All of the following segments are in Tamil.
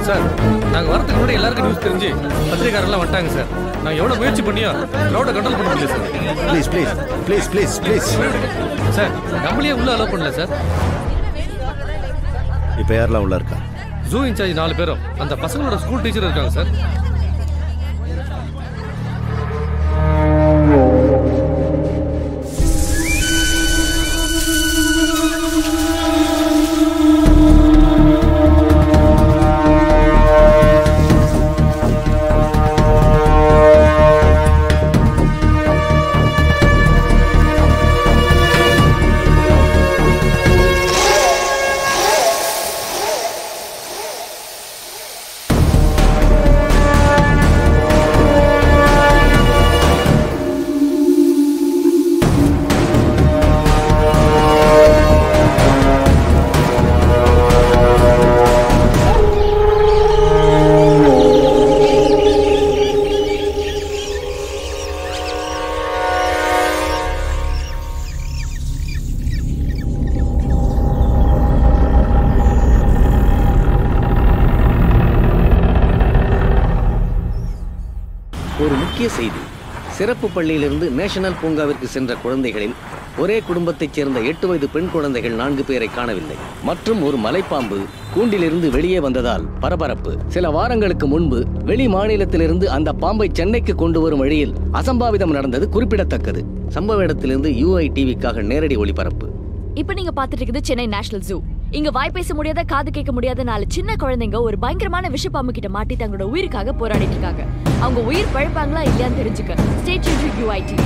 சார் நாங்கள் வரதுக்கு முன்னாடி எல்லாருக்கும் நியூஸ் தெரிஞ்சு பத்திரிக்காரெல்லாம் வந்துட்டாங்க சார் நாங்கள் எவ்வளோ முயற்சி பண்ணியும் க்ரௌடை கண்ட்ரோல் பண்ண முடியல sir please please please please please sir நம்மளே உள்ள அலோவ் பண்ணல சார் இப்போ யாரெல்லாம் உள்ள இருக்கா ஜூ இன்சார்ஜ் நாலு பேரும் அந்த பசங்களோட ஸ்கூல் டீச்சர் இருக்காங்க சார் ஒரு முக்கிய செய்தி சிறப்பு பள்ளியிலிருந்து நேஷனல் பூங்காவிற்கு சென்ற குழந்தைகளில் ஒரே குடும்பத்தைச் சேர்ந்த எட்டு வயது பெண் குழந்தைகள் நான்கு பேரை காணவில்லை மற்றும் ஒரு மலைப்பாம்பு கூண்டிலிருந்து வெளியே வந்ததால் பரபரப்பு சில வாரங்களுக்கு முன்பு வெளி மாநிலத்திலிருந்து அந்த பாம்பை சென்னைக்கு கொண்டு வரும் வழியில் அசம்பாவிதம் நடந்தது குறிப்பிடத்தக்கது சம்பவ இடத்திலிருந்து யூஐ டிவிக்காக நேரடி ஒளிபரப்பு இப்ப நீங்க பாத்துட்டு இருக்குது சென்னை நேஷனல் ஜூ இங்க வாய் பேச முடியாத காது கேட்க முடியாத நாலு சின்ன குழந்தைங்க ஒரு பயங்கரமான விஷப்பாம்பு கிட்ட மாட்டி தங்களோட உயிருக்காக போராடிட்டு இருக்காங்க அவங்க உயிர் பழப்பாங்களா இல்லையான்னு தெரிஞ்சுக்க ஸ்டேட் யூஐடி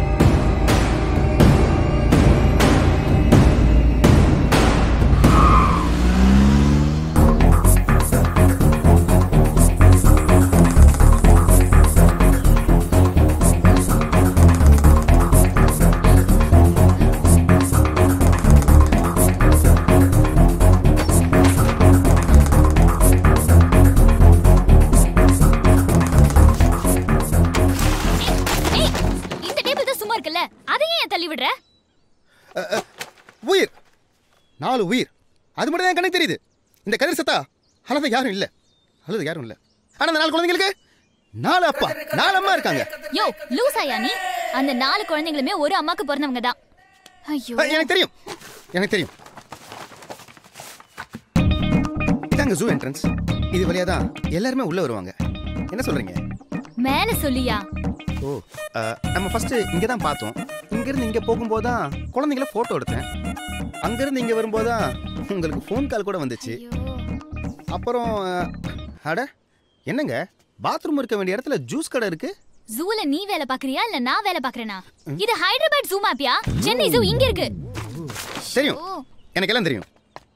ஏய் இந்த டேபிள் தான் சும்மா இருக்குல்ல அதையே ஏன் தள்ளி விடுற உயிர் நாலு உயிர் அது மட்டும் தான் கணக்கு தெரியுது இந்த கதிர் சத்தா அழுத யாரும் இல்லை அழுத யாரும் இல்லை ஆனால் அந்த நாலு குழந்தைங்களுக்கு நாலு அப்பா நாலு அம்மா இருக்காங்க யோ லூஸ் ஆயா நீ அந்த நாலு குழந்தைங்களுமே ஒரு அம்மாக்கு பிறந்தவங்க தான் ஐயோ அஹ், எனக்கு தெரியும் எனக்கு தெரியும் இதாங்க ஜூ என்ட்ரன்ஸ் இது வழியா தான் எல்லாருமே உள்ள வருவாங்க என்ன சொல்றீங்க மேல சொல்லியா ஓ அஹ், நம்ம ஃபர்ஸ்ட் இங்கே தான் பார்த்தோம் இங்கேருந்து இங்கே போகும்போது தான் குழந்தைங்கள ஃபோட்டோ எடுத்தேன் அங்கேருந்து இங்கே வரும்போது தான் உங்களுக்கு ஃபோன் கால் கூட வந்துச்சு அப்புறம் அஹ், அட என்னங்க பாத்ரூம் இருக்க வேண்டிய இடத்துல ஜூஸ் கடை இருக்கு ஜூல நீ வேலை பாக்குறியா இல்ல நான் வேலை பாக்குறேனா இது ஹைதராபாத் ஜூ மேப்பியா சென்னை ஜூ இங்க இருக்கு தெரியும் ஓ எனக்கு எல்லாம் தெரியும்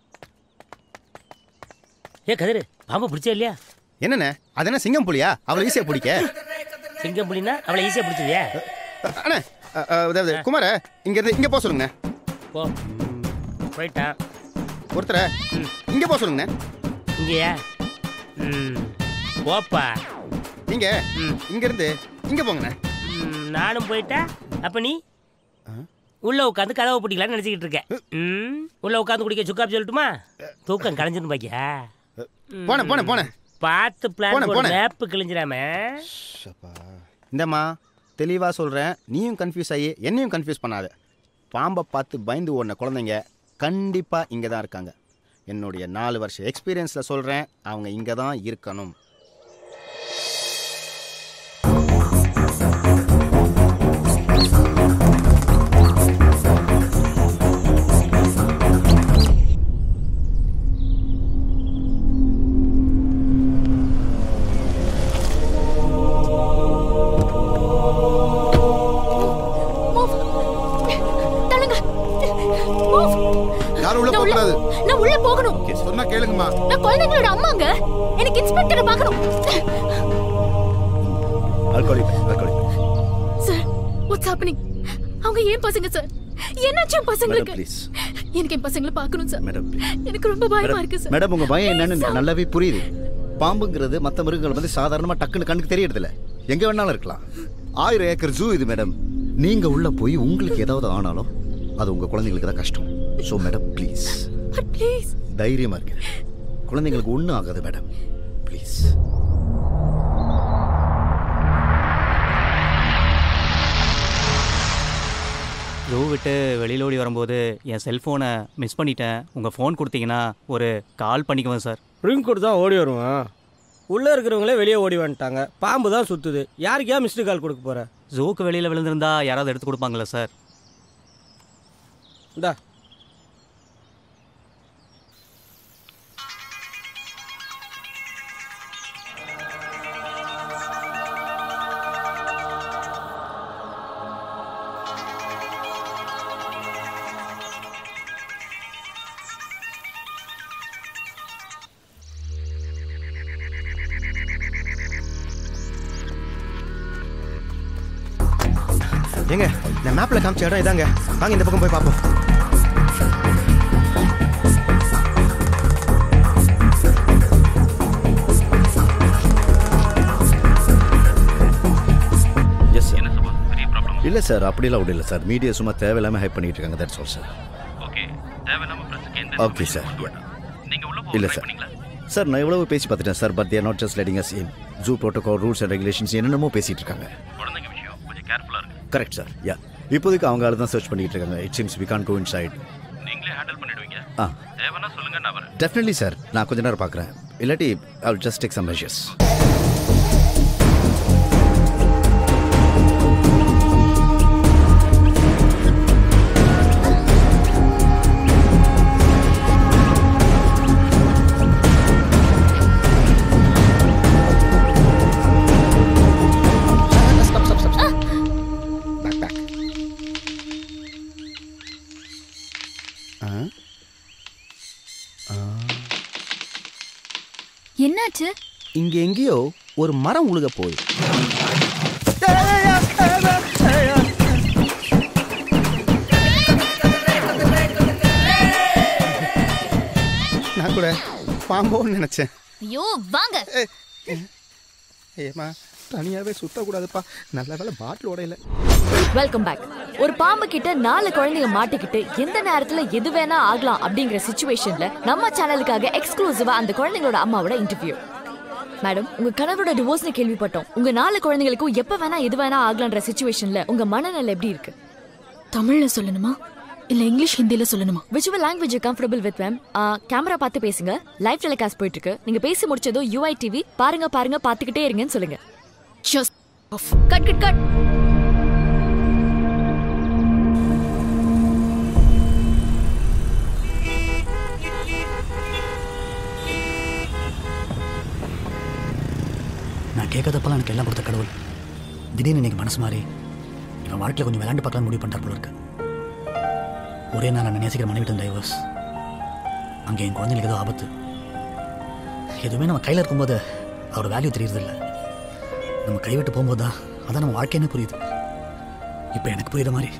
ஏ கதிரு பாம்பை பிடிச்சா இல்லையா என்னண்ணே அது என்ன சிங்கம் புலியா அவ்வளோ ஈஸியாக பிடிக்க சிங்கம் புலினா அவளை ஈஸியாக பிடிச்சிருவியா அஹ், அண்ணே அஹ், அஹ், அதாவது குமார இங்கேருந்து இங்கே போக சொல்லுங்கண்ணே போ போயிட்டான் ஒருத்தரை இங்கே போக சொல்லுங்கண்ணே இங்கேயா ம் போப்பா நீங்க இங்கேருந்து இங்கே போங்கண்ணே ம், நானும் போயிட்டேன் அப்ப நீ உள்ள உட்காந்து கதவை பிடிக்கலான்னு நினச்சிக்கிட்டு இருக்கேன் ம் உள்ள உட்காந்து குடிக்க சுக்காப்பி சொல்லட்டுமா தூக்கம் கலைஞ்சிருந்து பாக்கியா போனேன் போனேன் போனேன் பார்த்து போனேன், பிளான் போனேன். மேப்பு கிழிஞ்சிடாம இந்தம்மா தெளிவாக சொல்கிறேன் நீயும் கன்ஃபியூஸ் ஆகி என்னையும் கன்ஃபியூஸ் பண்ணாத பாம்பை பார்த்து பயந்து ஓடின குழந்தைங்க கண்டிப்பாக இங்கே தான் இருக்காங்க என்னுடைய நாலு வருஷம் எக்ஸ்பீரியன்ஸில் சொல்கிறேன் அவங்க இங்கே தான் இருக்கணும் மூவ் தள்ளுங்க மூவ் யாரும் உள்ள நான் போக கூடாது நான் உள்ள போகணும் சொன்னா கேளுங்கம்மா நான் குழந்தைங்களோட அம்மாங்க எனக்கு இன்ஸ்பெக்டரை பார்க்கணும் alcoholic alcoholic sir what's happening அவங்க ஏன் பசங்க சார் என்னாச்சு என் பசங்களுக்கு ப்ளீஸ் எனக்கு என் பசங்களை பார்க்கணும் சார் மேடம் எனக்கு ரொம்ப பயமா இருக்கு சார் மேடம் உங்க பயம் என்னன்னு நல்லாவே புரியுது பாம்புங்கிறது மற்ற மிருகங்கள் வந்து சாதாரணமா டக்குன்னு கண்ணுக்கு தெரியறதில்ல எங்க வேணாலும் இருக்கலாம் ஆயிரம் ஏக்கர் ஜூ இது மேடம் நீங்க உள்ள போய் உங்களுக்கு ஏதாவது ஆனாலும் அது உங்க குழந்தைங்களுக்கு தான் கஷ்டம் ஸோ மேடம் ப்ளீஸ் ப்ளீஸ் தைரியமா இருங்க குழந்தைங்களுக்கு ஒன்றும் ஆகாது மேடம் ப்ளீஸ் ஜூ விட்டு வெளியில் ஓடி வரும்போது என் செல்ஃபோனை மிஸ் பண்ணிட்டேன் உங்கள் ஃபோன் கொடுத்தீங்கன்னா ஒரு கால் பண்ணிக்குவேன் சார் ரிங் கொடுத்தா ஓடி வருவான் உள்ளே இருக்கிறவங்களே வெளியே ஓடி வந்துட்டாங்க பாம்பு தான் சுற்றுது யாருக்கே மிஸ்டு கால் கொடுக்க போகிற ஜூக்கு வெளியில் விழுந்திருந்தா யாராவது எடுத்து கொடுப்பாங்களா சார் இந்தா ஏங்க நான் மேப்பில் காமிச்ச இடம் இதாங்க வாங்க இந்த பக்கம் போய் பார்ப்போம் எஸ் சார் இல்லை சார் அப்படிலாம் ஒன்றும் இல்லை சார் மீடியா சும்மா தேவையில்லாமல் ஹைப் பண்ணிட்டு இருக்காங்க that's all sir okay sir இல்லை சார் சார் நான் எவ்வளவு பேசி பார்த்துட்டேன் sir but they're not just letting us in zoo protocol rules and regulations என்னென்னமோ பேசிட்டு இருக்காங்க கரெக்ட் சார் யா இப்போதைக்கு அவங்க ஆளு தான் சர்ச் பண்ணிட்டு இருக்காங்க it seems we can go inside ah definitely sir நான் கொஞ்ச நேரம் பார்க்குறேன் இல்லாட்டி I just take some measures என்னாச்சு இங்கே எங்கேயோ ஒரு மரம் உழுக போகுது நான் கூட பாம்போன்னு நினச்சேன் ஐயோ வாங்க ஏமா தனியாகவே சுத்தக்கூடாதுப்பா நல்ல வேலை பாட்டில் உடையல வெல்கம் பேக் ஒரு பாம்பு கிட்ட நாலு குழந்தைங்க மாட்டிக்கிட்டு எந்த நேரத்துல எது வேணா ஆகலாம் அப்படிங்கிற சுச்சுவேஷன்ல நம்ம சேனலுக்காக எக்ஸ்க்ளூசிவா அந்த குழந்தைங்களோட அம்மாவோட இன்டர்வியூ மேடம் உங்க கணவரோட டிவோர்ஸ்னு கேள்விப்பட்டோம் உங்க நாலு குழந்தைங்களுக்கும் எப்ப வேணா எது வேணா ஆகலான்ற சுச்சுவேஷன்ல உங்க மனநிலை எப்படி இருக்கு தமிழ்ல சொல்லணுமா இல்ல இங்கிலீஷ் ஹிந்தில சொல்லணுமா visual language comfortable with ma'am camera பார்த்து பேசுங்க லைவ் டெலிகாஸ்ட் போயிட்டு இருக்கு நீங்க பேசி முடிச்சதும் யூஐ டிவி பாருங்க பாருங்க பாத்துக்கிட்டே இருங்கன்னு சொல்லுங்க ஜஸ்ட் கட் கட் கட் நான் கேட்காதப்பெல்லாம் எனக்கு எல்லாம் கொடுத்த கடவுள் திடீர்னு இன்னைக்கு மனசு மாறி இவன் வாழ்க்கையில் கொஞ்சம் விளையாண்டு பார்க்கலாம் முடிவு பண்ணிட்டார் போல இருக்கு ஒரே நாள் நான் நேசிக்கிற மனைவிட்டு டைவர்ஸ் அங்கே என் குழந்தைங்களுக்கு ஏதோ ஆபத்து எதுவுமே நம்ம கையில் இருக்கும்போது அதோட வேல்யூ தெரியறதில்ல நம்ம கைவிட்டு போகும்போது தான் அதான் நம்ம வாழ்க்கைன்னு புரியுது இப்போ எனக்கு புரியுற மாதிரி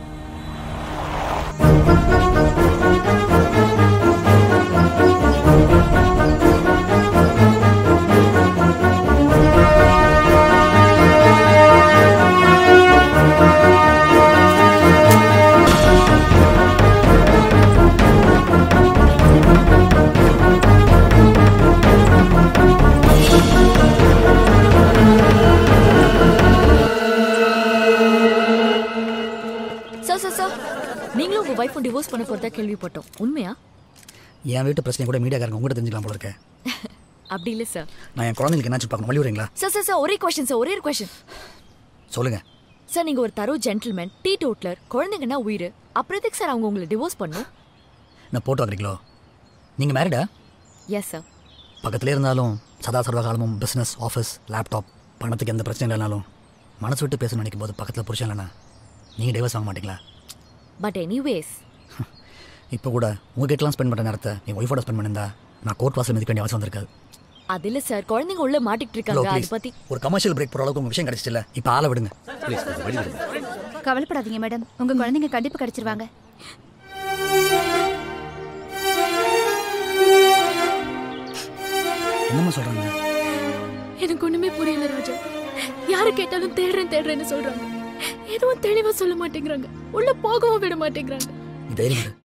சார் சார் சார் நீங்களும் உங்க ஒய்ஃபும் டிவோர்ஸ் பண்ண போறதா கேள்விப்பட்டோம் உண்மையா என் வீட்டு பிரச்சனை கூட மீடியாக்காரங்க உங்கள்கிட்ட தெரிஞ்சுக்கலாம் போல இருக்கேன் அப்படி இல்ல சார் நான் என் குழந்தைங்களுக்கு என்னாச்சு பார்க்கணும் வழி விடுறீங்களா சார் சார் சார் ஒரே கொஸ்டின் சார் ஒரே ஒரு கொஸ்டின் சொல்லுங்க சார் நீங்க ஒரு தரோ ஜென்டில்மேன் டீ டோட்லர் குழந்தைங்கன்னா உயிர் அப்புறம் எதுக்கு சார் அவங்க உங்களை டிவோர்ஸ் பண்ணும் நான் போட்டு வைக்கிறீங்களோ நீங்கள் மேரிடா எஸ் சார் பக்கத்துலேயே இருந்தாலும் சதா சர்வகாலமும் பிஸ்னஸ் ஆஃபீஸ் லேப்டாப் பணத்துக்கு எந்த பிரச்சனை இல்லைனாலும் மனசு விட்டு பேசணும்னு நினைக்கும் போது பக்கத்தில் புருஷன் இல்லைனா நீங்கள் டைவர்ஸ் வாங்க மாட்டீங்களா பட் எனிவேஸ் இப்போ கூட உங்ககிட்டலாம் ஸ்பெண்ட் பண்ணுற நேரத்தை என் ஒய்ஃபோட ஸ்பெண்ட் பண்ணியிருந்தா நான் கோர்ட் வாசல் மிதிக்க வேண்டிய அவசியம் வந்திருக்காது அது இல்ல சார் குழந்தைங்க உள்ள மாட்டிக்கிட்டு ஹலோ இருக்காங்க அதை ப்ளீஸ் பத்தி ஒரு கமர்ஷியல் பிரேக் போகிற அளவுக்கு உங்கள் விஷயம் கிடைச்சிட்டில்ல இப்போ ஆளை விடுங்க ப்ளீஸ் கொஞ்சம் வழி விடுங்க கவலைப்படாதீங்க மேடம் உங்க குழந்தைங்க கண்டிப்பா கிடைச்சிருவாங்க என்னம்மா சொல்கிறாங்க எனக்கு ஒண்ணுமே புரியல ராஜா யாரு கேட்டாலும் தேடுறேன் தேடுறேன்னு சொல்றாங்க எதுவும் தெளிவா சொல்ல மாட்டேங்கிறாங்க உள்ள போகவும் விட மாட்டேங்கிறாங்க நீ தைரியம் இரு.